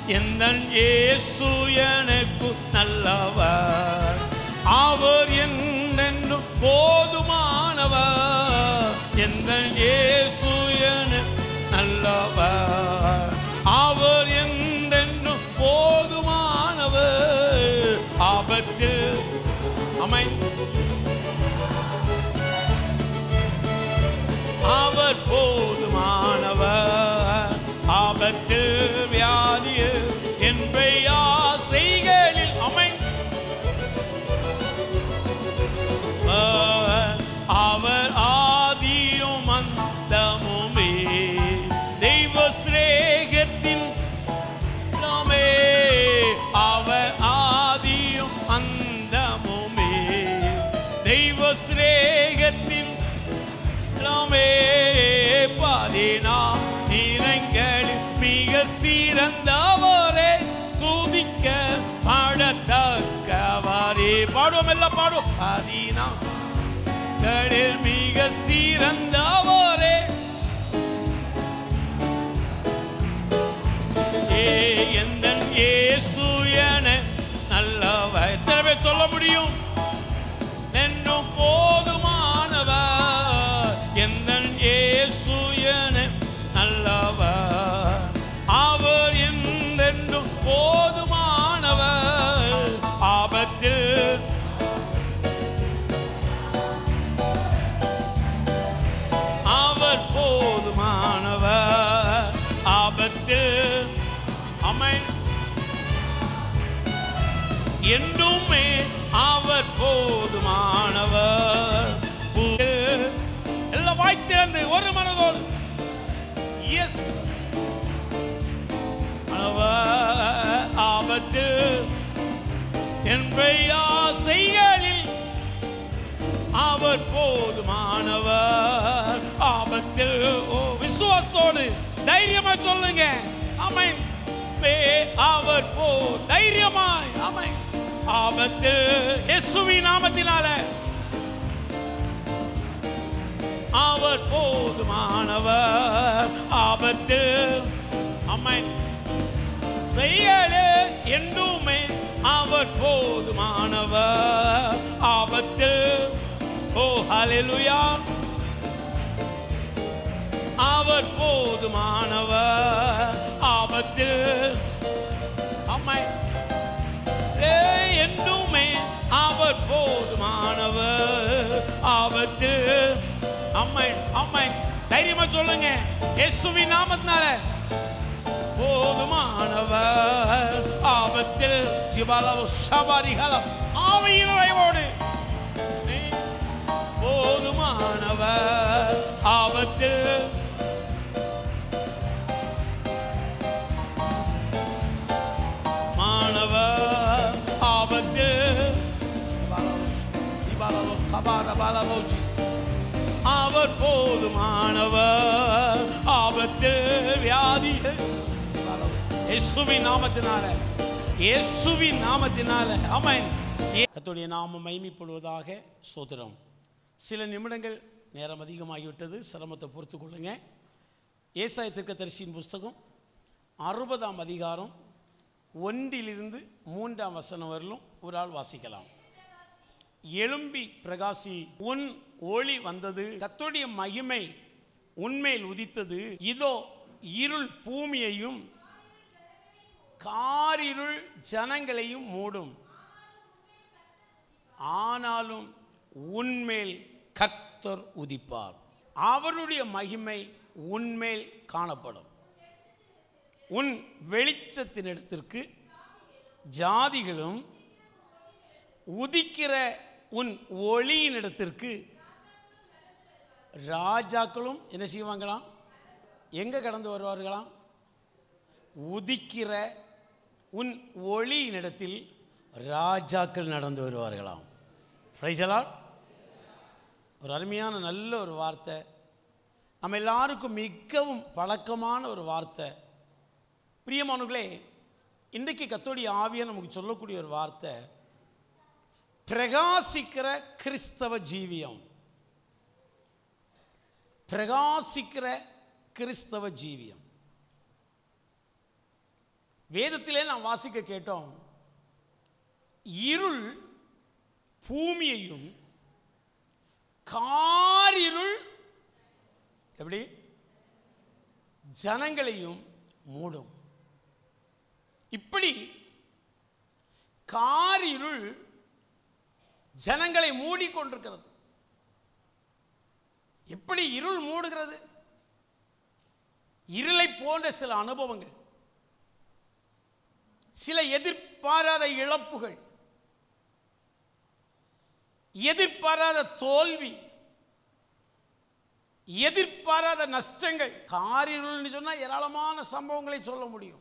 எந்த இயேசு எனக்கு நல்லவர் அவர் என்னென்னும் போதுமானவர் எந்த இயேசு எனக்கு நல்லவர் அவர் என்றென்றும் போதுமானவர் ஆபத்து அமை அவர் போதுமானவர் ஆபத்து வியாதிய என்பை ஆசைகளில் அமை அவர் ஆதியும் அந்தமுமே தெய்வ சிரேகத்தின் நாமே அவர் ஆதியும் அந்தமுமே தெய்வ சிரேகத்தின் நாமே பாதினா நிறங்களில் மிக சிறந்தவரே துதிக்க பாடத்தக்கவரே பாடுவோம் எல்லாம் பாடுவோம் பாதினா களில் மிக சிறந்தவரே ஏ எந்த இயேசு என நல்லவ எத்தனை பேர் சொல்ல முடியும் என்னும் போதுமானவர் எந்த இயேசு என நல்லவர் அவர் என்றென்றும் போதுமானவர் ஆபத்தில் அவர் போதுமானவர் ஆபத்து அமை என்றுமே அவர் போதுமானவர் பு- எல்லாம் வாய்த்திறந்து ஒரு மனதோடு எஸ் ஆபத்து என்பை ஆசைகளில் அவர் போதுமானவர் ஆபத்தில் ஓ விசுவாசத்தோடு தைரியமா சொல்லுங்க அமேன் வே அவர் போ தைரியமாய் அமேன் ஆபத்தில் இயேசுவின் நாமத்தினால அவர் போதுமானவர் ஆபத்தில் அமேன் செயலே என்றுமே அவர் போதுமானவர் ஆபத்து ஓ ஹalleluya அவர் போதுமானவர் ஆபத்து அம்மை ஏ என்றுமே அவர் போதுமானவர் ஆபத்து அம்மை அம்மை தைரியமா சொல்லுங்க இயேசுவின் நாமத்தினால போதுமானவர் ஆபத்தில் சிபாலவ சபாரிகளம் ஆவியின் நிறைவோடு நீ போதுமானவர் ஆபத்தில் மாணவர் ஆபத்து அவர் போதுமானவர் ஆபத்து வியாதி இயேசுவின் நாமத்தினால இயேசுவின் நாமத்தினால ஆமென் கர்த்தருடைய நாமம் மைமைப்படுவதாக ஸ்தோத்திரம் சில நிமிடங்கள் நேரம் அதிகமாகிவிட்டது சிரமத்தை பொறுத்து கொள்ளுங்க ஏசாய தரிசியின் புஸ்தகம் அறுபதாம் அதிகாரம் ஒன்றிலிருந்து மூன்றாம் வசனம் வரலும் ஒரு ஆள் வாசிக்கலாம் எழும்பி பிரகாசி உன் ஒளி வந்தது கர்த்தருடைய மகிமை உன்மேல் உதித்தது இதோ இருள் பூமியையும் காரிருள் ஜனங்களையும் மூடும் ஆனாலும் உன்மேல் கர்த்தர் உதிப்பார் அவருடைய மகிமை உன்மேல் காணப்படும் உன் வெளிச்சத்தினிடத்திற்கு ஜாதிகளும் உதிக்கிற உன் ஒளியினிடத்திற்கு ராஜாக்களும் என்ன செய்வாங்களாம் எங்கே கடந்து வருவார்களாம் உதிக்கிற உன் ஒளியினிடத்தில் ராஜாக்கள் நடந்து வருவார்களாம் ஃப்ரைசலா ஒரு அருமையான நல்ல ஒரு வார்த்தை நம்ம எல்லாருக்கும் மிகவும் பழக்கமான ஒரு வார்த்தை பிரியமானவர்களே இன்றைக்கு கத்தோடைய ஆவியை நமக்கு சொல்லக்கூடிய ஒரு வார்த்தை பிரகாசிக்கிற கிறிஸ்தவ ஜீவியம் பிரகாசிக்கிற கிறிஸ்தவ ஜீவியம் வேதத்திலே நாம் வாசிக்க கேட்டோம் இருள் பூமியையும் காரிருள் எப்படி ஜனங்களையும் மூடும் இப்படி காரிருள் ஜனங்களை மூடிக்கொண்டிருக்கிறது எப்படி இருள் மூடுகிறது இருளை போன்ற சில அனுபவங்கள் சில எதிர்பாராத இழப்புகள் எதிர்பாராத தோல்வி எதிர்பாராத நஷ்டங்கள் காரிருள்னு சொன்னால் ஏராளமான சம்பவங்களை சொல்ல முடியும்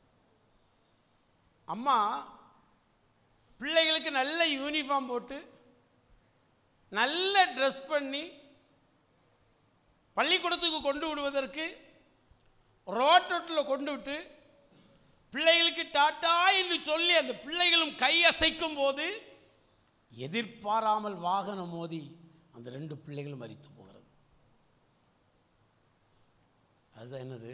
அம்மா பிள்ளைகளுக்கு நல்ல யூனிஃபார்ம் போட்டு நல்ல ட்ரெஸ் பண்ணி பள்ளிக்கூடத்துக்கு கொண்டு விடுவதற்கு ரோட்டோட்டில் கொண்டு விட்டு பிள்ளைகளுக்கு டாட்டா என்று சொல்லி அந்த பிள்ளைகளும் கை அசைக்கும் போது எதிர்பாராமல் வாகனம் மோதி அந்த ரெண்டு பிள்ளைகளும் மறித்து போகிறது அதுதான் என்னது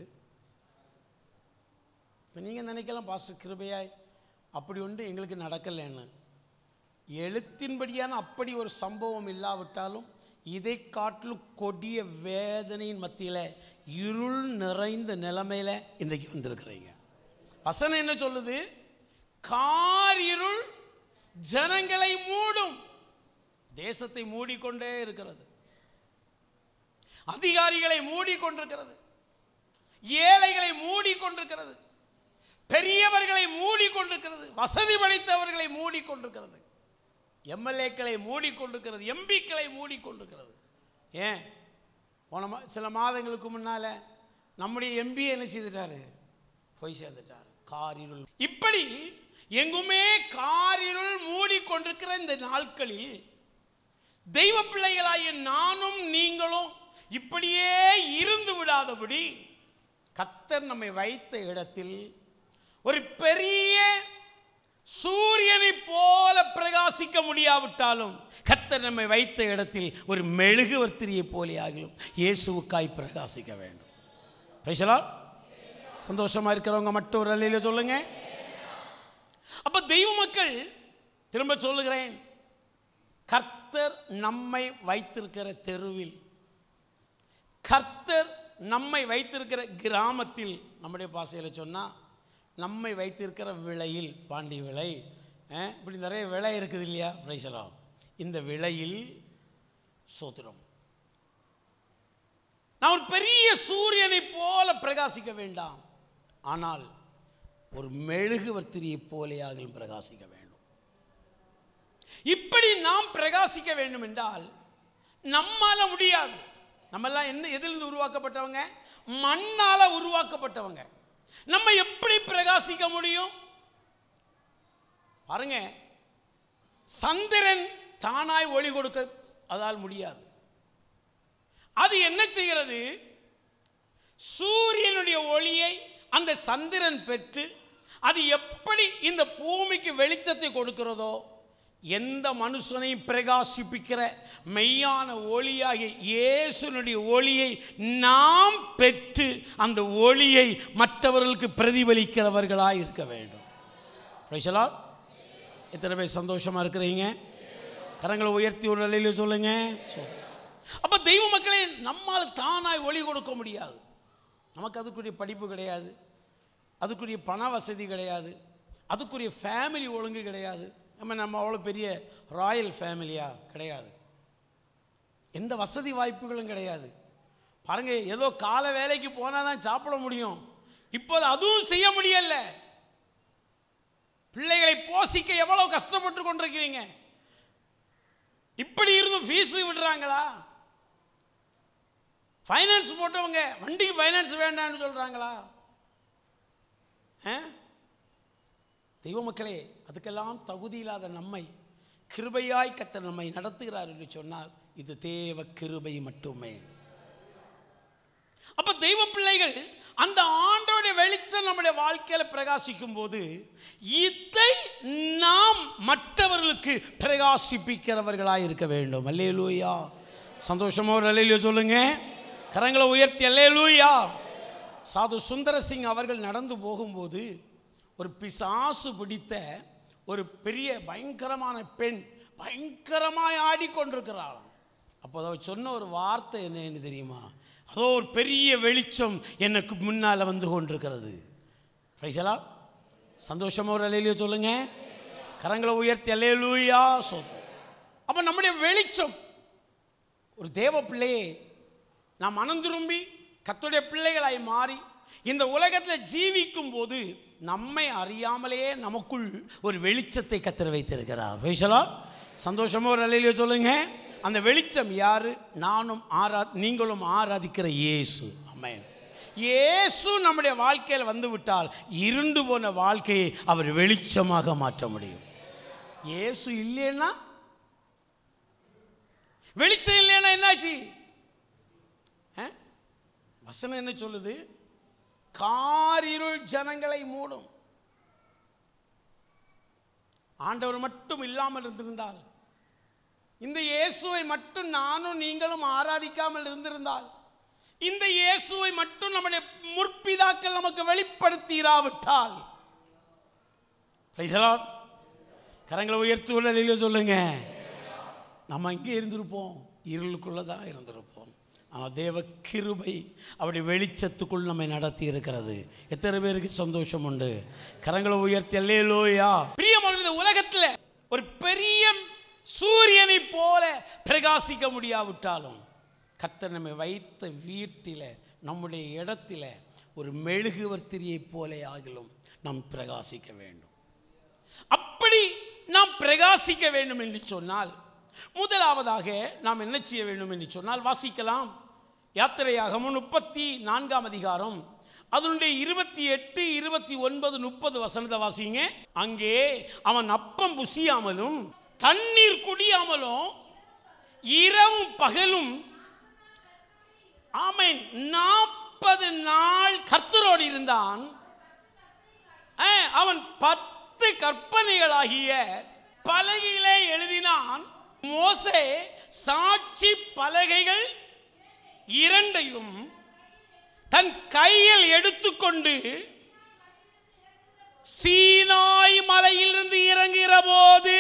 இப்போ நீங்கள் நினைக்கலாம் பாஸ்டர் கிருபையாய் அப்படி ஒன்று எங்களுக்கு நடக்கலைன்னு எழுத்தின்படியான அப்படி ஒரு சம்பவம் இல்லாவிட்டாலும் இதை காட்டிலும் கொடிய வேதனையின் மத்தியில் இருள் நிறைந்த நிலைமையில் இன்றைக்கு வந்திருக்கிறீங்க வசனம் என்ன சொல்லுது கார் இருள் ஜனங்களை மூடும் தேசத்தை மூடிக்கொண்டே இருக்கிறது அதிகாரிகளை மூடிக்கொண்டிருக்கிறது ஏழைகளை மூடிக்கொண்டிருக்கிறது பெரியவர்களை மூடிக்கொண்டிருக்கிறது வசதி படைத்தவர்களை மூடிக்கொண்டிருக்கிறது எம்எல்ஏக்களை மூடிக்கொண்டிருக்கிறது எம்பிக்களை மூடிக்கொண்டிருக்கிறது ஏன் போன மா சில மாதங்களுக்கு முன்னால் நம்முடைய எம்பி என்ன செய்துட்டாரு போய் சேர்ந்துட்டார் காரிருள் இப்படி எங்குமே காரிருள் மூடிக்கொண்டிருக்கிற இந்த நாட்களில் தெய்வ பிள்ளைகளாகிய நானும் நீங்களும் இப்படியே இருந்து விடாதபடி கர்த்தர் நம்மை வைத்த இடத்தில் ஒரு பெரிய சூரியனை போல பிரகாசிக்க முடியாவிட்டாலும் கர்த்தர் நம்மை வைத்த இடத்தில் ஒரு மெழுகுவர்த்திரியை போலே ஆகிலும் இயேசுவுக்காய் பிரகாசிக்க வேண்டும் பேசலா சந்தோஷமா இருக்கிறவங்க மட்டும் ஒரு அலையில சொல்லுங்க அப்ப தெய்வ மக்கள் திரும்ப சொல்லுகிறேன் கர்த்தர் நம்மை வைத்திருக்கிற தெருவில் கர்த்தர் நம்மை வைத்திருக்கிற கிராமத்தில் நம்முடைய பாசையில் சொன்னால் நம்மை வைத்திருக்கிற விலையில் பாண்டி விலை அஹ், இப்படி நிறைய விலை இருக்குது இல்லையா பிரைசலாம் இந்த விலையில் சோத்திரம் நான் ஒரு பெரிய சூரியனைப் போல பிரகாசிக்க வேண்டாம் ஆனால் ஒரு மெழுகுவர்த்திரியைப் போலேயாகிலும் பிரகாசிக்க வேண்டும் இப்படி நாம் பிரகாசிக்க வேண்டும் என்றால் நம்மால முடியாது நம்மெல்லாம் என்ன எதிலிருந்து உருவாக்கப்பட்டவங்க மண்ணால உருவாக்கப்பட்டவங்க நம்ம எப்படி பிரகாசிக்க முடியும் பாருங்க சந்திரன் தானாய் ஒளி கொடுக்க அதால் முடியாது அது என்ன செய்கிறது சூரியனுடைய ஒளியை அந்த சந்திரன் பெற்று அது எப்படி இந்த பூமிக்கு வெளிச்சத்தை கொடுக்கிறதோ எந்த மனுஷனையும் பிரகாசிப்பிக்கிற மெய்யான ஒளியாகிய இயேசுனுடைய ஒளியை நாம் பெற்று அந்த ஒளியை மற்றவர்களுக்கு பிரதிபலிக்கிறவர்களாய் இருக்க வேண்டும் பிரைசலா எத்தனை பேர் சந்தோஷமா இருக்கிறீங்க கரங்களை உயர்த்தி ஒரு நிலையில சொல்லுங்க சொல்லுங்க அப்ப தெய்வ மக்களே நம்மால் தானாய் ஒளி கொடுக்க முடியாது நமக்கு அதுக்குரிய படிப்பு கிடையாது அதுக்குரிய பண வசதி கிடையாது அதுக்குரிய ஃபேமிலி ஒழுங்கு கிடையாது நம்ம நம்ம அவ்வளோ பெரிய ராயல் ஃபேமிலியா கிடையாது எந்த வசதி வாய்ப்புகளும் கிடையாது பாருங்க ஏதோ கால வேலைக்கு போனால் தான் சாப்பிட முடியும் இப்போது அதுவும் செய்ய முடியல பிள்ளைகளை போஷிக்க எவ்வளவு கஷ்டப்பட்டு கொண்டிருக்கிறீங்க இப்படி இருந்தும் ஃபீஸு விடுறாங்களா ஃபைனான்ஸ் போட்டவங்க வண்டிக்கு ஃபைனான்ஸ் வேண்டாம்னு சொல்கிறாங்களா தெய்வ மக்களே அதுக்கெல்லாம் தகுதி இல்லாத நம்மை கிருபையாய் கத்த நம்மை நடத்துகிறார் என்று சொன்னால் இது தேவ கிருபை மட்டுமே அப்ப தெய்வ பிள்ளைகள் அந்த ஆண்டோடைய வெளிச்சம் நம்முடைய வாழ்க்கையில பிரகாசிக்கும் போது இதை நாம் மற்றவர்களுக்கு பிரகாசிப்பிக்கிறவர்களாய் இருக்க வேண்டும் அல்லேலூயா சந்தோஷமா ஒரு அல்லேலூயா சொல்லுங்க கரங்களை உயர்த்தி அல்லேலூயா சாது சுந்தர சிங் அவர்கள் நடந்து போகும்போது ஒரு பிசாசு பிடித்த ஒரு பெரிய பயங்கரமான பெண் பயங்கரமாய் ஆடிக்கொண்டிருக்கிறாளாம் அப்போ அவ சொன்ன ஒரு வார்த்தை என்னன்னு தெரியுமா அதோ ஒரு பெரிய வெளிச்சம் எனக்கு முன்னால் வந்து கொண்டிருக்கிறது பிரைசலா சந்தோஷமா ஒரு அலையிலையோ சொல்லுங்க கரங்களை உயர்த்தி அலையலூயா சொல் அப்போ நம்முடைய வெளிச்சம் ஒரு தேவ பிள்ளையே நாம் மனம் திரும்பி கத்துடைய பிள்ளைகளாய் மாறி இந்த உலகத்தில் ஜீவிக்கும் போது நம்மை அறியாமலேயே நமக்குள் ஒரு வெளிச்சத்தை கத்திர வைத்திருக்கிறார் பேசலா சந்தோஷமா ஒரு அலையிலையோ சொல்லுங்க அந்த வெளிச்சம் யாரு நானும் ஆரா நீங்களும் ஆராதிக்கிற இயேசு அம்மேன் இயேசு நம்முடைய வாழ்க்கையில் வந்து விட்டால் இருண்டு போன வாழ்க்கையை அவர் வெளிச்சமாக மாற்ற முடியும் இயேசு இல்லைன்னா வெளிச்சம் இல்லைன்னா என்னாச்சு ஆ? வசனம் என்ன சொல்லுது காரிருள் ஜனங்களை மூடும் ஆண்டவர் மட்டும் இல்லாமல் இருந்திருந்தால் இந்த இயேசுவை மட்டும் நானும் நீங்களும் ஆராதிக்காமல் இருந்திருந்தால் இந்த இயேசுவை மட்டும் நம்முடைய முற்பிதாக்கள் நமக்கு வெளிப்படுத்திராவிட்டால் Praise the Lord. கரங்களை உயர்த்து உள்ள சொல்லுங்க நம்ம இங்கே இருந்திருப்போம் இருளுக்குள்ளே தான் இருந்திருப்போம் ஆனால் தேவ கிருபை அவருடைய வெளிச்சத்துக்குள் நம்மை நடத்தி இருக்கிறது எத்தனை பேருக்கு சந்தோஷம் உண்டு கரங்களை உயர்த்தி அல்லேலோயா பிரியமான இந்த உலகத்தில் ஒரு பெரிய சூரியனை போல பிரகாசிக்க முடியாவிட்டாலும் கர்த்தர் நம்மை வைத்த வீட்டில் நம்முடைய இடத்துல ஒரு மெழுகுவர்த்திரியைப் போல ஆகிலும் நாம் பிரகாசிக்க வேண்டும் அப்படி நாம் பிரகாசிக்க வேண்டும் என்று சொன்னால் முதலாவதாக நாம் என்ன செய்ய வேண்டும் என்று சொன்னால் வாசிக்கலாம் யாத்திரையாகமும் முப்பத்தி நான்காம் அதிகாரம் அதனுடைய இருபத்தி எட்டு இருபத்தி ஒன்பது முப்பது வசனத்தை வாசிங்க அங்கே அவன் அப்பம் புசியாமலும் தண்ணீர் குடியாமலும் இரவும் பகலும் ஆமென் நாற்பது நாள் கர்த்தரோடு இருந்தான் ஆ, அவன் பத்து கற்பனைகளாகிய பலகையிலே எழுதினான் மோசே சாட்சி பலகைகள் இரண்டையும் தன் கையில் எடுத்துக்கொண்டு சீனாய் மலையிலிருந்து இறங்குகிற போது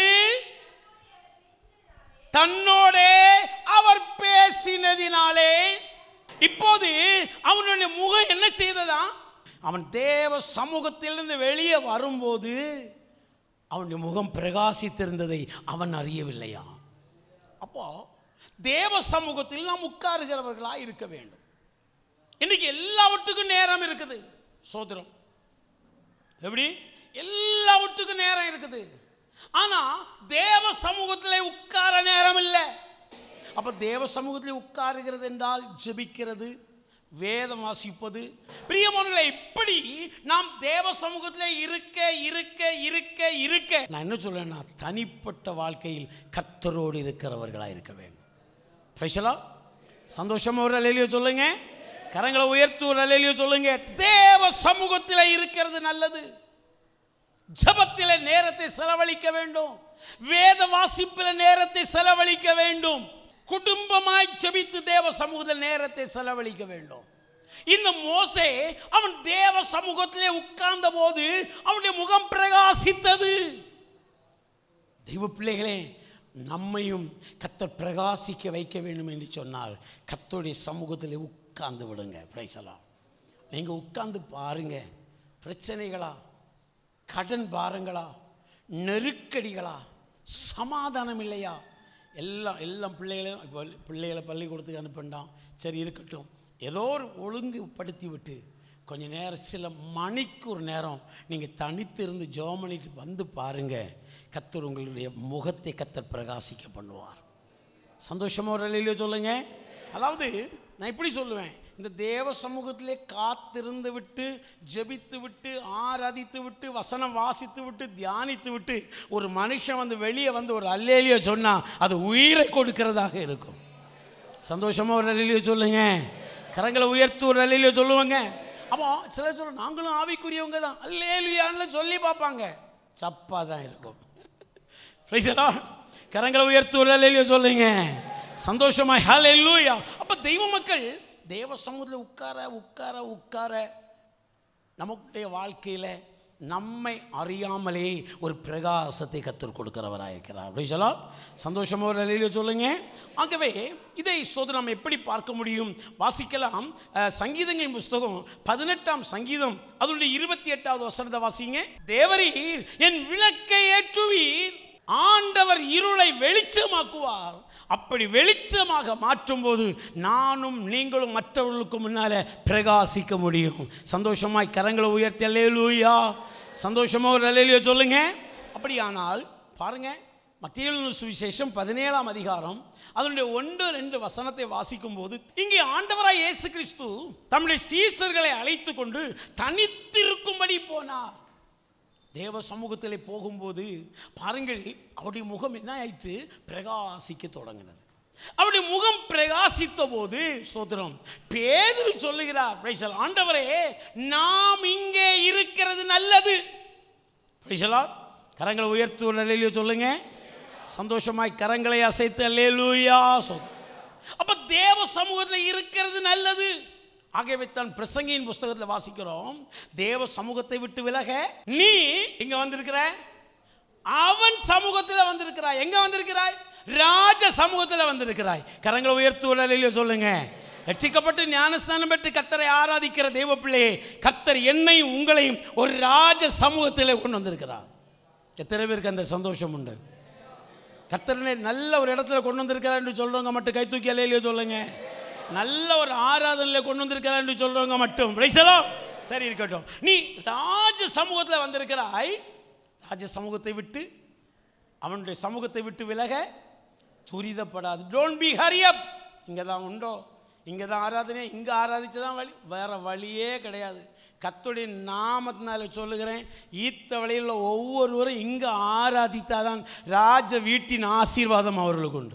தன்னோடே அவர் பேசினதினாலே இப்போது அவனுடைய முகம் என்ன செய்ததா அவன் தேவ சமூகத்திலிருந்து வெளியே வரும்போது அவனுடைய முகம் பிரகாசித்திருந்ததை அவன் அறியவில்லையா அப்போ தேவ சமூகத்தில் நாம் உட்காருகிறவர்களா இருக்க வேண்டும் இன்னைக்கு எல்லாவற்றுக்கும் நேரம் இருக்குது சோதரம் எப்படி எல்லாவற்றுக்கும் நேரம் இருக்குது ஆனா தேவ சமூகத்தில் உட்கார நேரம் இல்லை அப்ப தேவ சமூகத்தில் உட்காருகிறது என்றால் ஜெபிக்கிறது வேதம் வாசிப்பது பிரியமானங்களை இப்படி நாம் தேவ சமூகத்தில் இருக்க இருக்க இருக்க இருக்க நான் என்ன சொல்றேன்னா தனிப்பட்ட வாழ்க்கையில் கர்த்தரோடு இருக்கிறவர்களா இருக்க வேண்டும் ஸ்பெஷலா சந்தோஷமா ஒரு அலையிலையோ சொல்லுங்க கரங்களை உயர்த்து ஒரு அலையிலையோ சொல்லுங்க தேவ சமூகத்தில் இருக்கிறது நல்லது ஜபத்தில் நேரத்தை செலவழிக்க வேண்டும் வேத வாசிப்பில் நேரத்தை செலவழிக்க வேண்டும் குடும்பமாய் ஜெபித்து தேவ சமூகத்தில் நேரத்தை செலவழிக்க வேண்டும் இந்த மோசே அவன் தேவ சமூகத்திலே உட்கார்ந்த போது அவனுடைய முகம் பிரகாசித்தது தெய்வ பிள்ளைகளே நம்மையும் கத்தர் பிரகாசிக்க வைக்க வேண்டும் என்று சொன்னால் கத்தருடைய சமூகத்தில் உட்கார்ந்து விடுங்க பிரைசலாம் நீங்கள் உட்கார்ந்து பாருங்க பிரச்சனைகளா கடன் பாரங்களா நெருக்கடிகளா சமாதானம் இல்லையா எல்லாம் எல்லாம் பிள்ளைகளையும் இப்போ பிள்ளைகளை பள்ளிக்கூடத்துக்கு அனுப்பிண்டான் சரி இருக்கட்டும் ஏதோ ஒரு ஒழுங்குபடுத்தி விட்டு கொஞ்ச நேரம் சில மணிக்கு ஒரு நேரம் நீங்கள் தனித்து இருந்து ஜெபம் பண்ணிட்டு வந்து பாருங்க கத்தர் உங்களுடைய முகத்தை கத்தர் பிரகாசிக்க பண்ணுவார் சந்தோஷமாக ஒரு நிலையில சொல்லுங்க அதாவது நான் இப்படி சொல்லுவேன் இந்த தேவ சமூகத்திலே காத்திருந்து விட்டு ஜெபித்து விட்டு ஆராதித்து விட்டு வசனம் வாசித்து விட்டு தியானித்து விட்டு ஒரு மனுஷன் வந்து வெளியே வந்து ஒரு அல்லேலியோ சொன்னால் அது உயிரை கொடுக்கிறதாக இருக்கும் சந்தோஷமாக ஒரு நிலையில சொல்லுங்க கரங்களை உயர்த்து ஒரு நிலையில சொல்லுவாங்க அப்போ சிலர் சொல்ல நாங்களும் ஆவிக்குரியவங்க தான் அல்லேலியான்னு சொல்லி பார்ப்பாங்க சப்பாக தான் இருக்கும் Praise the Lord. கரங்களை உயர்த்து ஒரு நிலையில சொல்லுங்க சந்தோஷமா ஹalleluya அப்ப தெய்வ மக்கள் தேவ சமூகத்தில் உட்கார உட்கார உட்கார நமக்குடைய வாழ்க்கையில் நம்மை அறியாமலே ஒரு பிரகாசத்தை கற்றுக் கொடுக்கிறவராக இருக்கிறார் அப்படி சொல்லலாம் சந்தோஷமாக ஒரு நிலையில சொல்லுங்க ஆகவே இதை சோதனை நம்ம எப்படி பார்க்க முடியும் வாசிக்கலாம் அஹ், சங்கீதங்களின் புஸ்தகம் பதினெட்டாம் சங்கீதம் அதனுடைய இருபத்தி எட்டாவது வசனத்தை வாசிங்க தேவரீர் என் விளக்கை ஏற்றுவீர் ஆண்டவர் இருளை வெளிச்சமாக்குவார் அப்படி வெளிச்சமாக மாற்றும்போது நானும் நீங்களும் மற்றவர்களுக்கு முன்னால பிரகாசிக்க முடியும் சந்தோஷமாய் கரங்களை உயர்த்தி அல்லேலூயா சந்தோஷமா ஒரு அல்லேலூயா சொல்லுங்க அப்படியானால் பாருங்க மத்திய சுவிசேஷம் பதினேழாம் அதிகாரம் அதனுடைய ஒன்று ரெண்டு வசனத்தை வாசிக்கும் போது இங்கே ஆண்டவராய் இயேசு கிறிஸ்து தம்முடைய சீசர்களை அழைத்து கொண்டு தனித்திருக்கும்படி போனார் தேவ சமூகத்தில் போகும்போது பாருங்கள் அவருடைய முகம் என்ன ஆயிற்று பிரகாசிக்க தொடங்கினது அவருடைய முகம் பிரகாசித்த போது சோதரம் பேதுரு சொல்லுகிறார் பிரைசல் ஆண்டவரே நாம் இங்கே இருக்கிறது நல்லது பிரைசலா கரங்களை உயர்த்து ஒரு நிலையில சொல்லுங்க சந்தோஷமாய் கரங்களை அசைத்து அல்லேலூயா சொல் அப்ப தேவ சமூகத்தில் இருக்கிறது நல்லது ஆகவே தான் பிரசங்கியின் புஸ்தகத்தில் வாசிக்கிறோம் தேவ சமூகத்தை விட்டு விலக நீ இங்க வந்திருக்கிற அவன் சமூகத்தில் வந்திருக்கிறாய் எங்க வந்திருக்கிறாய் ராஜ சமூகத்தில் வந்திருக்கிறாய் கரங்களை உயர்த்து உடலில் சொல்லுங்க ரட்சிக்கப்பட்டு ஞானஸ்தானம் பெற்று கத்தரை ஆராதிக்கிற தெய்வ பிள்ளையே கத்தர் என்னையும் உங்களையும் ஒரு ராஜ சமூகத்தில் கொண்டு வந்திருக்கிறார் எத்தனை பேருக்கு அந்த சந்தோஷம் உண்டு கத்தரனை நல்ல ஒரு இடத்துல கொண்டு வந்திருக்கிறான்னு சொல்றவங்க மட்டும் கை தூக்கி அலையிலையோ சொல்லுங்க நல்ல ஒரு ஆராதனையில் கொண்டு வந்திருக்கிறான்னு சொல்றவங்க மட்டும் பிரைசலோ சரி இருக்கட்டும் நீ ராஜ சமூகத்தில் வந்திருக்கிறாய் ராஜ சமூகத்தை விட்டு அவனுடைய சமூகத்தை விட்டு விலக துரிதப்படாது டோன்ட் பி ஹரி அப் இங்கே தான் உண்டோ இங்கே தான் ஆராதனை இங்கே ஆராதிச்சு தான் வழி வேறு வழியே கிடையாது கத்துடைய நாமத்தினால சொல்லுகிறேன் ஈத்த வழியில் ஒவ்வொருவரும் இங்கே ஆராதித்தாதான் ராஜ வீட்டின் ஆசீர்வாதம் அவர்களுக்கு உண்டு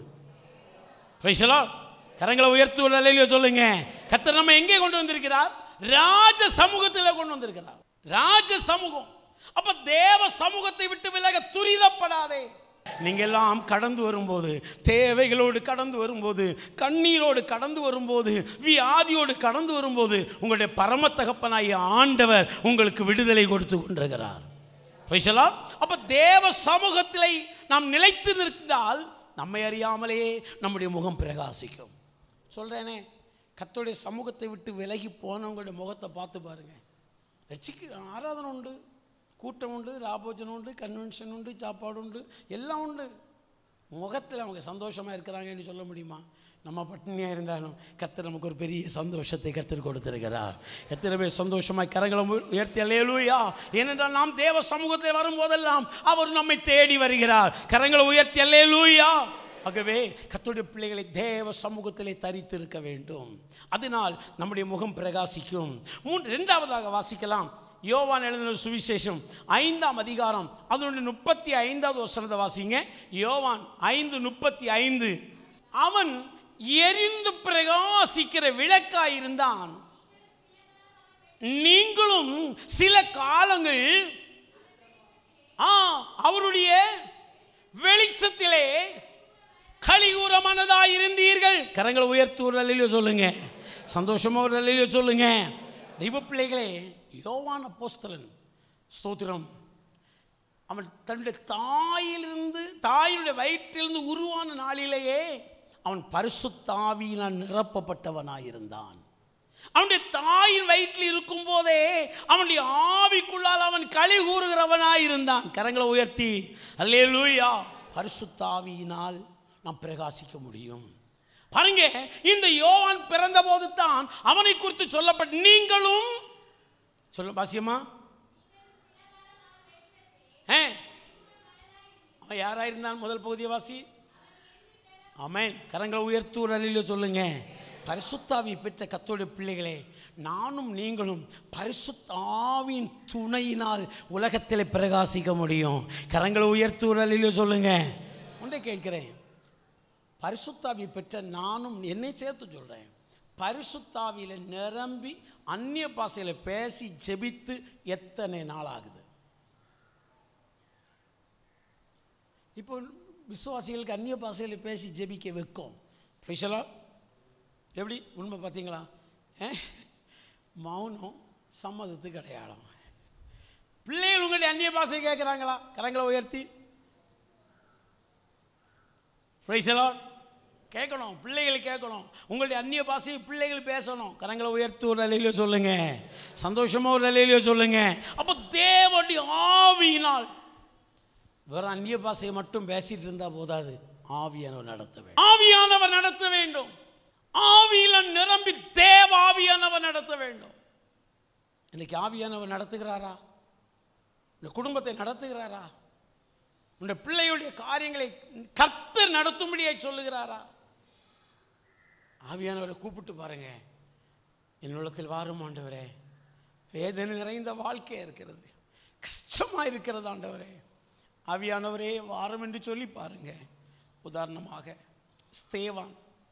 ஃபைசலா கரங்களை உயர்த்து ஒரு நிலையில சொல்லுங்க கத்தர் நம்ம எங்கே கொண்டு வந்திருக்கிறார் ராஜ சமூகத்தில் கொண்டு வந்திருக்கிறார் ராஜ சமூகம் அப்ப தேவ சமூகத்தை விட்டு விலக துரிதப்படாதே நீங்க எல்லாம் கடந்து வரும்போது தேவைகளோடு கடந்து வரும்போது கண்ணீரோடு கடந்து வரும்போது வியாதியோடு கடந்து வரும்போது உங்களுடைய பரம தகப்பனாகிய ஆண்டவர் உங்களுக்கு விடுதலை கொடுத்து கொண்டிருக்கிறார் ஃபைசலா அப்ப தேவ சமூகத்திலே நாம் நிலைத்து நிற்கிறால் நம்மை அறியாமலேயே நம்முடைய முகம் பிரகாசிக்கும் சொல்கிறேனே கத்தோடைய சமூகத்தை விட்டு விலகி போனவங்களுடைய முகத்தை பார்த்து பாருங்க ரட்சிக்க ஆராதனை உண்டு கூட்டம் உண்டு ராபோஜனம் உண்டு கன்வென்ஷன் உண்டு சாப்பாடு உண்டு எல்லாம் உண்டு முகத்தில் அவங்க சந்தோஷமாக இருக்கிறாங்கன்னு சொல்ல முடியுமா நம்ம பட்டினியாக இருந்தாலும் கத்தர் நமக்கு ஒரு பெரிய சந்தோஷத்தை கத்தர் கொடுத்திருக்கிறார் எத்தனை பேர் சந்தோஷமாய் கரங்களை உயர்த்தி அலையலூயா ஏனென்றால் நாம் தேவ சமூகத்தில் வரும்போதெல்லாம் அவர் நம்மை தேடி வருகிறார் கரங்களை உயர்த்தி அலையலூயா ஆகவே கத்துடைய பிள்ளைகளை தேவ சமூகத்திலே தரித்து இருக்க வேண்டும் அதனால் நம்முடைய முகம் பிரகாசிக்கும் மூன்று இரண்டாவதாக வாசிக்கலாம் யோவான் எழுதின சுவிசேஷம் ஐந்தாம் அதிகாரம் அதனுடைய முப்பத்தி ஐந்தாவது வசனத்தை வாசிங்க யோவான் ஐந்து முப்பத்தி ஐந்து அவன் எரிந்து பிரகாசிக்கிற விளக்காய் இருந்தான் நீங்களும் சில காலங்கள் ஆ அவருடைய வெளிச்சத்திலே கலிகூரமானதாய் இருந்தீர்கள் கரங்களை உயர்த்து ஒரு நிலையில சொல்லுங்க சந்தோஷமா ஒரு நிலையில சொல்லுங்க தெய்வ பிள்ளைகளே யோவான போஸ்தலன் ஸ்தோத்திரம் அவன் தன்னுடைய தாயிலிருந்து தாயினுடைய வயிற்றிலிருந்து உருவான நாளிலேயே அவன் பரிசுத்தாவியினால் நிரப்பப்பட்டவனாயிருந்தான் அவனுடைய தாயின் வயிற்றில் இருக்கும் போதே அவனுடைய ஆவிக்குள்ளால் அவன் களி கூறுகிறவனாயிருந்தான் கரங்களை உயர்த்தி அல்லே லூயா பரிசுத்தாவியினால் நாம் பிரகாசிக்க முடியும் பாருங்க இந்த யோவான் பிறந்த போது தான் அவனை குறித்து சொல்லப்பட்ட நீங்களும் சொல்ல பாசியமா ஏ அவன் யாராயிருந்தான் முதல் பகுதியை வாசி ஆமென் கரங்களை உயர்த்து ஒரு அலையில சொல்லுங்க பரிசுத்தாவி பெற்ற கத்தோடைய பிள்ளைகளே நானும் நீங்களும் பரிசுத்தாவின் துணையினால் உலகத்தில் பிரகாசிக்க முடியும் கரங்களை உயர்த்து ஒரு அலையில சொல்லுங்க ஒன்றை கேட்கிறேன் பரிசுத்தாவி பெற்ற நானும் என்னை சேர்த்து சொல்கிறேன் பரிசுத்தாவியில் நிரம்பி அந்நிய பாசையில் பேசி ஜெபித்து எத்தனை நாள் ஆகுது இப்போ விசுவாசிகளுக்கு அந்நிய பாஷையில் பேசி ஜெபிக்க வைக்கும் ஸ்பெஷலா எப்படி உண்மை பார்த்தீங்களா ஏ? மௌனம் சம்மதத்துக்கு அடையாளம் பிள்ளைகள் உங்களுடைய அந்நிய பாஷை கேட்குறாங்களா கரங்களை உயர்த்தி Praise the Lord. கேட்கணும் பிள்ளைகள் கேட்கணும் உங்களுடைய அந்நிய பாஷையை பிள்ளைகள் பேசணும் கரங்களை உயர்த்தி ஒரு நிலையிலோ சொல்லுங்க சந்தோஷமா ஒரு நிலையிலோ சொல்லுங்க அப்போ தேவனுடைய ஆவியினால் வெறும் அந்நிய பாஷையை மட்டும் பேசிட்டு இருந்தா போதாது ஆவியானவர் நடத்த வேண்டும் ஆவியானவர் நடத்த வேண்டும் ஆவியில நிரம்பி தேவ ஆவியானவர் நடத்த வேண்டும் இன்னைக்கு ஆவியானவர் நடத்துகிறாரா இந்த குடும்பத்தை நடத்துகிறாரா உன்னுடைய பிள்ளையுடைய காரியங்களை கர்த்தர் நடத்தும்படியாய் சொல்லுகிறாரா ஆவியானவரை கூப்பிட்டு பாருங்க என் உள்ளத்தில் வாரும் ஆண்டவரே வேதனை நிறைந்த வாழ்க்கை இருக்கிறது கஷ்டமா இருக்கிறது ஆண்டவரே ஆவியானவரே வாரம் என்று சொல்லி பாருங்க உதாரணமாக ஸ்தேவான்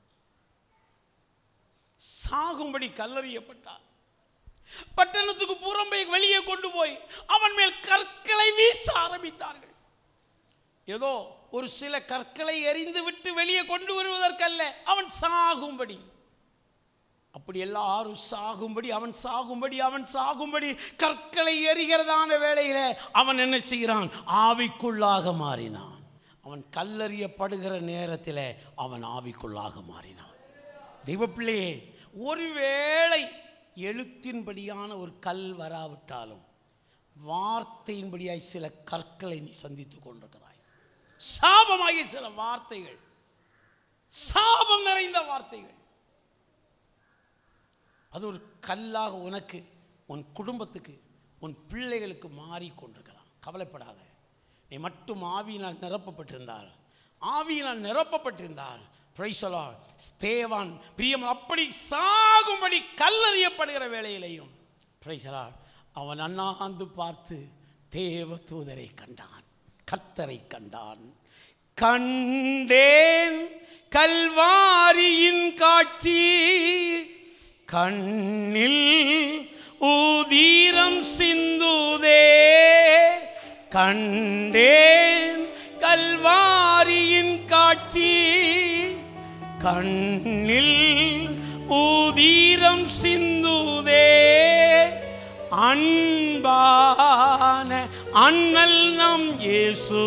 சாகும்படி கல்லறியப்பட்டார் பட்டணத்துக்கு புறம்பே வெளியே கொண்டு போய் அவன் மேல் கற்களை வீச ஆரம்பித்தார்கள் ஏதோ ஒரு சில கற்களை எறிந்து விட்டு வெளியே கொண்டு வருவதற்கல்ல அவன் சாகும்படி அப்படி எல்லாரும் சாகும்படி அவன் சாகும்படி அவன் சாகும்படி கற்களை எறிகிறதான வேளையில அவன் என்ன செய்கிறான் ஆவிக்குள்ளாக மாறினான் அவன் கல்லறியப்படுகிற நேரத்தில் அவன் ஆவிக்குள்ளாக மாறினான் தெய்வப்பிள்ளையே ஒருவேளை எழுத்தின்படியான ஒரு கல் வராவிட்டாலும் வார்த்தையின்படியாய் சில கற்களை நீ சந்தித்துக் கொண்டிருக்கிறாய் சாபமாகிய சில வார்த்தைகள் சாபம் நிறைந்த வார்த்தைகள் அது ஒரு கல்லாக உனக்கு உன் குடும்பத்துக்கு உன் பிள்ளைகளுக்கு மாறிக்கொண்டிருக்கலாம் கவலைப்படாத நீ மட்டும் ஆவியினால் நிரப்பப்பட்டிருந்தால் ஆவியினால் நிரப்பப்பட்டிருந்தால் பிரைசலா ஸ்தேவான் பிரியம் அப்படி சாகும்படி கல்லறியப்படுகிற வேளையிலையும் பிரைசலா அவன் அண்ணாந்து பார்த்து தேவ தூதரை கண்டான் கர்த்தரை கண்டான் கண்டேன் கல்வாரியின் காட்சி கண்ணில் ஊதீரம் சிந்துதே கண்டேன் கல்வாரியின் காட்சி கண்ணில் ஊதீரம் சிந்துதே அன்பான அண்ணல் நம் இயேசு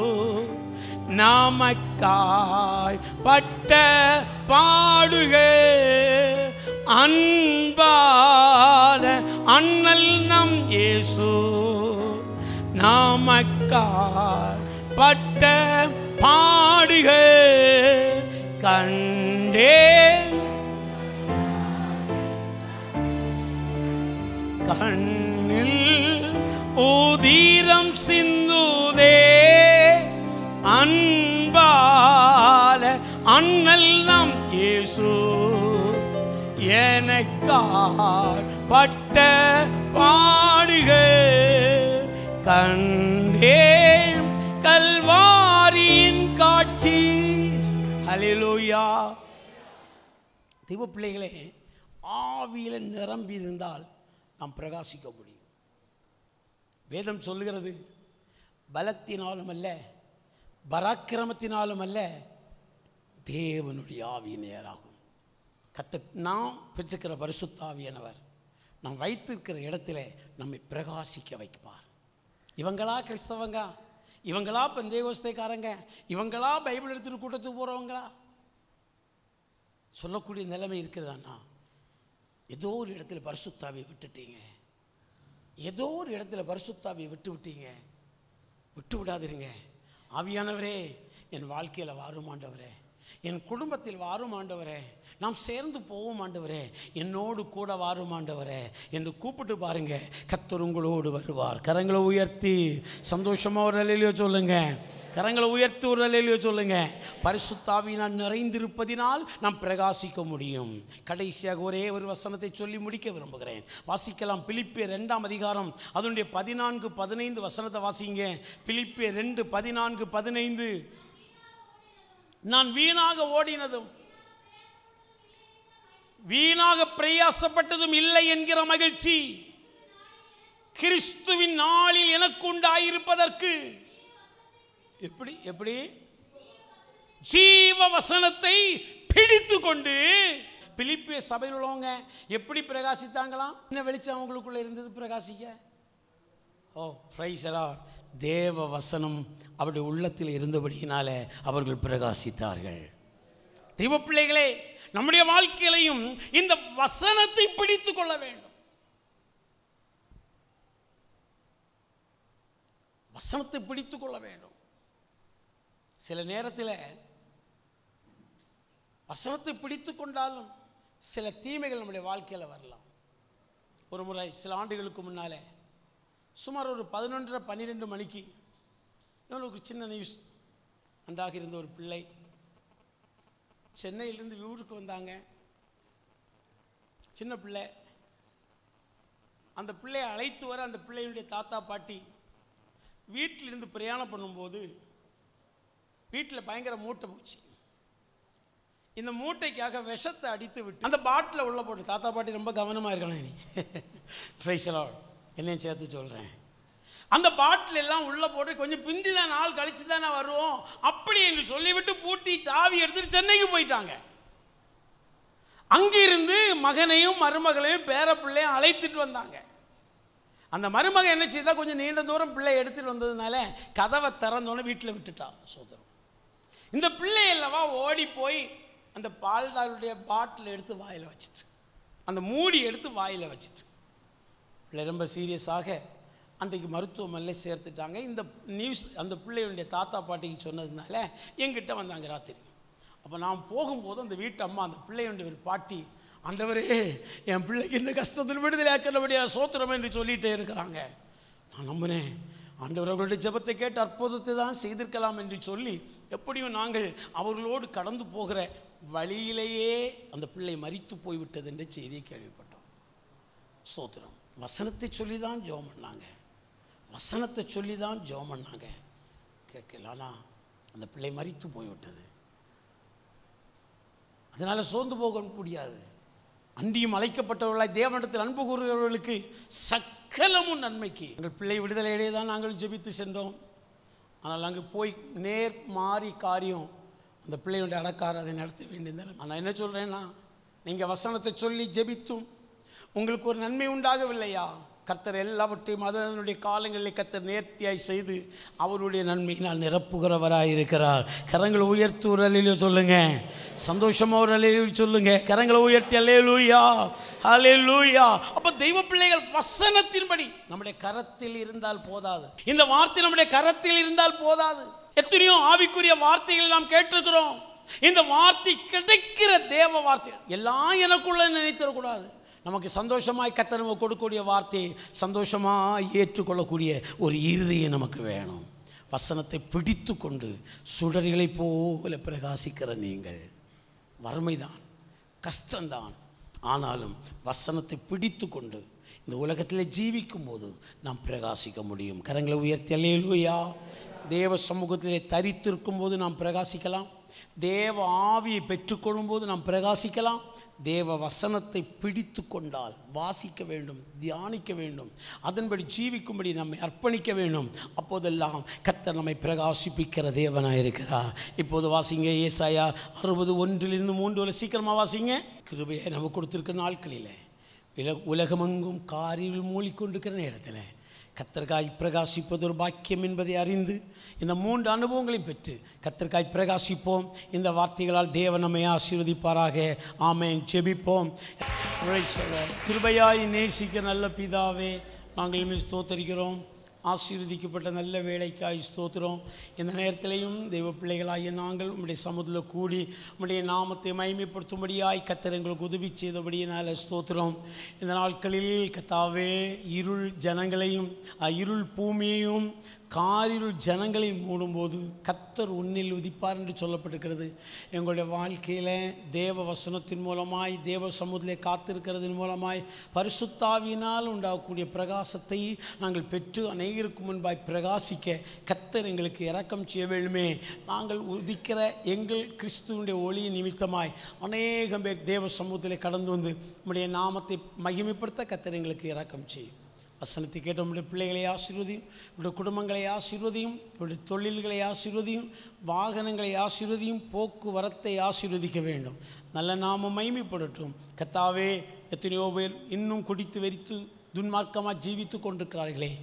நமக்காய் பட்ட பாடுகள் அன்பான அண்ணல் நம் இயேசு நமக்காய் பட்ட பாடுகள் கண்டேன் கண்ணில் ஊதீரம் சிந்துதே அன்பால அண்ணல் நம் இயேசு எனக்காய் பட்ட பாடுகள் கண்டேன் கல்வாரியின் காட்சி ஹalleluya தெய்வ பிள்ளைகளே ஆவியில் நிரம்பி இருந்தால் நாம் பிரகாசிக்க முடியும் வேதம் சொல்லுகிறது பலத்தினாலும் அல்ல பராக்கிரமத்தினாலும் அல்ல தேவனுடைய ஆவியினராகும் கத்த நாம் பெற்றிருக்கிற பரிசுத்தாவியானவர் நாம் வைத்திருக்கிற இடத்துல நம்மை பிரகாசிக்க வைப்பார் இவங்களா கிறிஸ்தவங்க இவங்களா பந்தேகோஸ்தைக்காரங்க இவங்களா பைபிள் எடுத்துட்டு கூட்டத்துக்கு போகிறவங்களா சொல்லக்கூடிய நிலைமை இருக்குதாண்ணா ஏதோ ஒரு இடத்துல பரிசுத்தாவியை விட்டுட்டீங்க ஏதோ ஒரு இடத்துல பரிசுத்தாவியை விட்டு விட்டீங்க விட்டு விடாதீங்க ஆவியானவரே என் வாழ்க்கையில் வாரும் ஆண்டவரே என் குடும்பத்தில் வாரும் ஆண்டவரே நாம் சேர்ந்து போவோம் ஆண்டவரே என்னோடு கூட வாரும் ஆண்டவரே என்று கூப்பிட்டு பாருங்க கர்த்தர் உங்களோடு வருவார் கரங்களை உயர்த்தி சந்தோஷமாக ஒரு நிலையிலையோ சொல்லுங்க கரங்களை உயர்த்தி ஒரு நிலையிலையோ சொல்லுங்க பரிசுத்தாவினால் நிறைந்திருப்பதினால் நாம் பிரகாசிக்க முடியும் கடைசியாக ஒரே ஒரு வசனத்தை சொல்லி முடிக்க விரும்புகிறேன் வாசிக்கலாம் பிலிப்பிய ரெண்டாம் அதிகாரம் அதனுடைய பதினான்கு பதினைந்து வசனத்தை வாசிங்க பிலிப்பிய ரெண்டு பதினான்கு பதினைந்து நான் வீணாக ஓடினதும் வீணாக பிரயாசப்பட்டதும் இல்லை என்கிற மகிழ்ச்சி கிறிஸ்துவின் நாளில் எனக்கு உண்டாயிருப்பதற்கு எப்படி எப்படி ஜீவ வசனத்தை பிடித்து கொண்டு பிலிப்பிய சபையில் உள்ளவங்க எப்படி பிரகாசித்தாங்களாம் என்ன வெளிச்சம் அவங்களுக்குள்ள இருந்தது பிரகாசிக்க ஓ பிரைசரா தேவ வசனம் அவருடைய உள்ளத்தில் இருந்தபடியினால அவர்கள் பிரகாசித்தார்கள் தெய்வ பிள்ளைகளே நம்முடைய வாழ்க்கையிலையும் இந்த வசனத்தை பிடித்து கொள்ள வேண்டும் வசனத்தை பிடித்து கொள்ள வேண்டும் சில நேரத்தில் வசனத்தை பிடித்து கொண்டாலும் சில தீமைகள் நம்முடைய வாழ்க்கையில் வரலாம் ஒரு முறை சில ஆண்டுகளுக்கு முன்னாலே சுமார் ஒரு பதினொன்றரை பன்னிரெண்டு மணிக்கு இவனுக்கு சின்ன நியூஸ் நன்றாக இருந்த ஒரு பிள்ளை சென்னையிலேருந்து ஊருக்கு வந்தாங்க சின்ன பிள்ளை அந்த பிள்ளையை அழைத்து வர அந்த பிள்ளையுடைய தாத்தா பாட்டி வீட்டிலிருந்து பிரயாணம் பண்ணும்போது வீட்டில் பயங்கர மூட்டை போச்சு இந்த மூட்டைக்காக விஷத்தை அடித்து விட்டு அந்த பாட்டில் உள்ள போட்டு தாத்தா பாட்டி ரொம்ப கவனமாக இருக்கணும் நீ ப்ரைஸலாட் என்னையும் சேர்த்து சொல்கிறேன் அந்த பாட்டில் எல்லாம் உள்ளே போட்டு கொஞ்சம் பிந்தி தான் நாள் கழிச்சு தானே வருவோம் அப்படி என்று சொல்லிவிட்டு பூட்டி சாவி எடுத்துட்டு சென்னைக்கு போயிட்டாங்க அங்கிருந்து மகனையும் மருமகளையும் பேர பிள்ளையும் அழைத்துட்டு வந்தாங்க அந்த மருமகன் என்ன செய்தா கொஞ்சம் நீண்ட தூரம் பிள்ளை எடுத்துட்டு வந்ததுனால கதவை திறந்தோன்னே வீட்டில் விட்டுட்டா சோதரம் இந்த பிள்ளை அல்லவா ஓடி போய் அந்த பால்டாருடைய பாட்டில் எடுத்து வாயில் வச்சிட்டு அந்த மூடி எடுத்து வாயில் வச்சிட்டு பிள்ளை ரொம்ப சீரியஸாக அன்றைக்கு மருத்துவமனையில் சேர்த்துட்டாங்க இந்த நியூஸ் அந்த பிள்ளையுடைய தாத்தா பாட்டிக்கு சொன்னதுனால என்கிட்ட வந்தாங்க ராத்திரி அப்போ நான் போகும்போது அந்த வீட்டு அம்மா அந்த பிள்ளையுடைய ஒரு பாட்டி ஆண்டவரே என் பிள்ளைக்கு இந்த கஷ்டத்தில் விடுதலை ஆக்கிறபடியா சோத்திரம் என்று சொல்லிகிட்டே இருக்கிறாங்க நான் நம்பினேன் ஆண்டவர் அவர்களுடைய ஜெபத்தை கேட்டு அற்புதத்தை தான் செய்திருக்கலாம் என்று சொல்லி எப்படியும் நாங்கள் அவர்களோடு கடந்து போகிற வழியிலேயே அந்த பிள்ளை மரித்து போய்விட்டது என்ற செய்தியை கேள்விப்பட்டோம் ஸ்தோத்திரம் வசனத்தை சொல்லி தான் ஜெபம் பண்ணாங்க வசனத்தை சொல்லி தான் ஜெபம் பண்ணாங்க கேட்கல ஆனால் அந்த பிள்ளை மரித்து போய்விட்டது அதனால் சோர்ந்து போக முடியாது அன்றியும் அழைக்கப்பட்டவர்களாய் தேவனிடத்தில் அன்பு கூறுகிறவர்களுக்கு சக்கலமும் நன்மைக்கு எங்கள் பிள்ளை விடுதலையிடையே தான் நாங்கள் ஜெபித்து சென்றோம் ஆனால் அங்கே போய் நேர் மாறி காரியம் அந்த பிள்ளையுடைய அடக்கார அதை நடத்த வேண்டியது நான் என்ன சொல்கிறேன்னா நீங்கள் வசனத்தை சொல்லி ஜெபித்தும் உங்களுக்கு ஒரு நன்மை உண்டாகவில்லையா கர்த்தர் எல்லாவற்றையும் அதனுடைய காலங்களில் கர்த்தர் நேர்த்தியாய் செய்து அவருடைய நன்மையினால் நிரப்புகிறவராய் இருக்கிறார் கரங்களை உயர்த்தி ஒரு அலையில சொல்லுங்க சந்தோஷமா ஒரு அலையில சொல்லுங்க கரங்களை உயர்த்தி அலையலூயா அலையலூயா அப்போ தெய்வ பிள்ளைகள் வசனத்தின்படி நம்முடைய கரத்தில் இருந்தால் போதாது இந்த வார்த்தை நம்முடைய கரத்தில் இருந்தால் போதாது எத்தனையோ ஆவிக்குரிய வார்த்தைகள் நாம் கேட்டிருக்கிறோம் இந்த வார்த்தை கிடைக்கிற தேவ வார்த்தை எல்லாம் எனக்குள்ள நினைத்திடக்கூடாது நமக்கு சந்தோஷமாய் கத்த நம்ம கொடுக்கக்கூடிய வார்த்தையை சந்தோஷமாய் ஏற்றுக்கொள்ளக்கூடிய ஒரு இருதயம் நமக்கு வேணும் வசனத்தை பிடித்து கொண்டு சுடர்களைப் போல பிரகாசிக்கிற நீங்கள் வறுமைதான் கஷ்டம்தான் ஆனாலும் வசனத்தை பிடித்து கொண்டு இந்த உலகத்தில் ஜீவிக்கும் போது நாம் பிரகாசிக்க முடியும் கரங்களை உயர்த்தி அல்லேலூயா தேவ சமூகத்திலே தரித்திருக்கும் போது நாம் பிரகாசிக்கலாம் தேவ ஆவியை பெற்றுக்கொள்ளும் போது நாம் பிரகாசிக்கலாம் தேவ வசனத்தை பிடித்து கொண்டால் வாசிக்க வேண்டும் தியானிக்க வேண்டும் அதன்படி ஜீவிக்கும்படி நம்மை அர்ப்பணிக்க வேண்டும் அப்போதெல்லாம் கர்த்தர் நம்மை பிரகாசிப்பிக்கிற தேவனாக இருக்கிறார் இப்போது வாசிங்க ஏசாயா அறுபது ஒன்றிலிருந்து மூன்று வரை சீக்கிரமாக வாசிங்க கிருபையை நம்ம கொடுத்துருக்க நாட்களில் உல உலகமெங்கும் காரில் மூழ்கிக்கொண்டிருக்கிற நேரத்தில் கத்தர்காய் பிரகாசிப்பது ஒரு பாக்கியம் என்பதை அறிந்து இந்த மூன்று அனுபவங்களையும் பெற்று கத்தர்காய் பிரகாசிப்போம் இந்த வார்த்தைகளால் தேவன் நம்மை ஆசீர்வதிப்பாராக ஆமேன் ஜெபிப்போம் Praise the Lord. கிருபையாய் நேசிக்க நல்ல பிதாவே நாங்கள் இனிமேல் ஸ்தோத்தரிக்கிறோம் ஆசீர்வதிக்கப்பட்ட நல்ல வேலைக்காய் ஸ்தோத்திரம் இந்த நேரத்திலையும் தெய்வ பிள்ளைகளாகிய நாங்கள் உம்முடைய சமுதில் கூடி உம்முடைய நாமத்தை மகிமைப்படுத்தும்படியாய் கத்தர் எங்களுக்கு உதவி செய்தபடியினால் ஸ்தோத்திரம் இந்த நாட்களில் கத்தாவே இருள் ஜனங்களையும் அஹ், இருள் பூமியையும் காரிருள் ஜனங்களை மூடும்போது கத்தர் உன்னில் உதிப்பார் என்று சொல்லப்பட்டிருக்கிறது எங்களுடைய வாழ்க்கையில் தேவ வசனத்தின் மூலமாய் தேவ சமுதிலே காத்திருக்கிறதன் மூலமாய் பரிசுத்தாவியினால் உண்டாகக்கூடிய பிரகாசத்தை நாங்கள் பெற்று அநேகருக்கு முன்பாய் பிரகாசிக்க கத்தர் எங்களுக்கு இரக்கம் செய்ய வேண்டுமே நாங்கள் உதிக்கிற எங்கள் கிறிஸ்துவனுடைய ஒளி நிமித்தமாய் அநேகம் பேர் தேவ சமூகத்திலே கடந்து வந்து உம்முடைய நாமத்தை மகிமைப்படுத்த கத்தர் எங்களுக்கு இரக்கம் செய்யும் வசனத்தை கேட்ட உங்களுடைய பிள்ளைகளை ஆசீர்வதியும் உங்களுடைய குடும்பங்களை ஆசீர்வதியும் உங்களுடைய தொழில்களை ஆசீர்வதியும் வாகனங்களை ஆசீர்வதியும் போக்குவரத்தை ஆசீர்வதிக்க வேண்டும் நல்ல நாம மைமைப்படட்டும் கத்தாவே எத்தனையோ பேர் இன்னும் குடித்து வெறித்து துன்மார்க்கமாக ஜீவித்து கொண்டிருக்கிறார்களே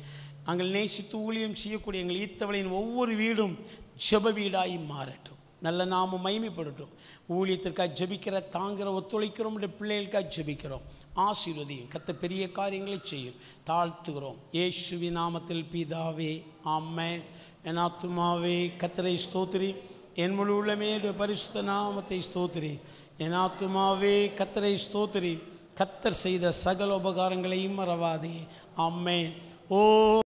நாங்கள் நேசித்து ஊழியம் செய்யக்கூடிய எங்கள் ஈத்தவளின் ஒவ்வொரு வீடும் ஜெப வீடாய் மாறட்டும் நல்ல நாம மகிமைப்படட்டும் ஊழியத்திற்காக ஜெபிக்கிற தாங்கிற ஒத்துழைக்கிறோம் உடைய பிள்ளைகளுக்காக ஜெபிக்கிறோம் ஆசீர்வதியும் கத்த பெரிய காரியங்களை செய்யும் தாழ்த்துகிறோம் இயேசுவி நாமத்தில் பிதாவே ஆமென் என் ஆத்துமாவே கத்தரை ஸ்தோத்திரி என் முழு உள்ளமே உடைய பரிசுத்த நாமத்தை ஸ்தோத்திரி என் ஆத்துமாவே கத்தரை ஸ்தோத்திரி கத்தர் செய்த சகல உபகாரங்களையும் மறவாதே ஆமென் ஓ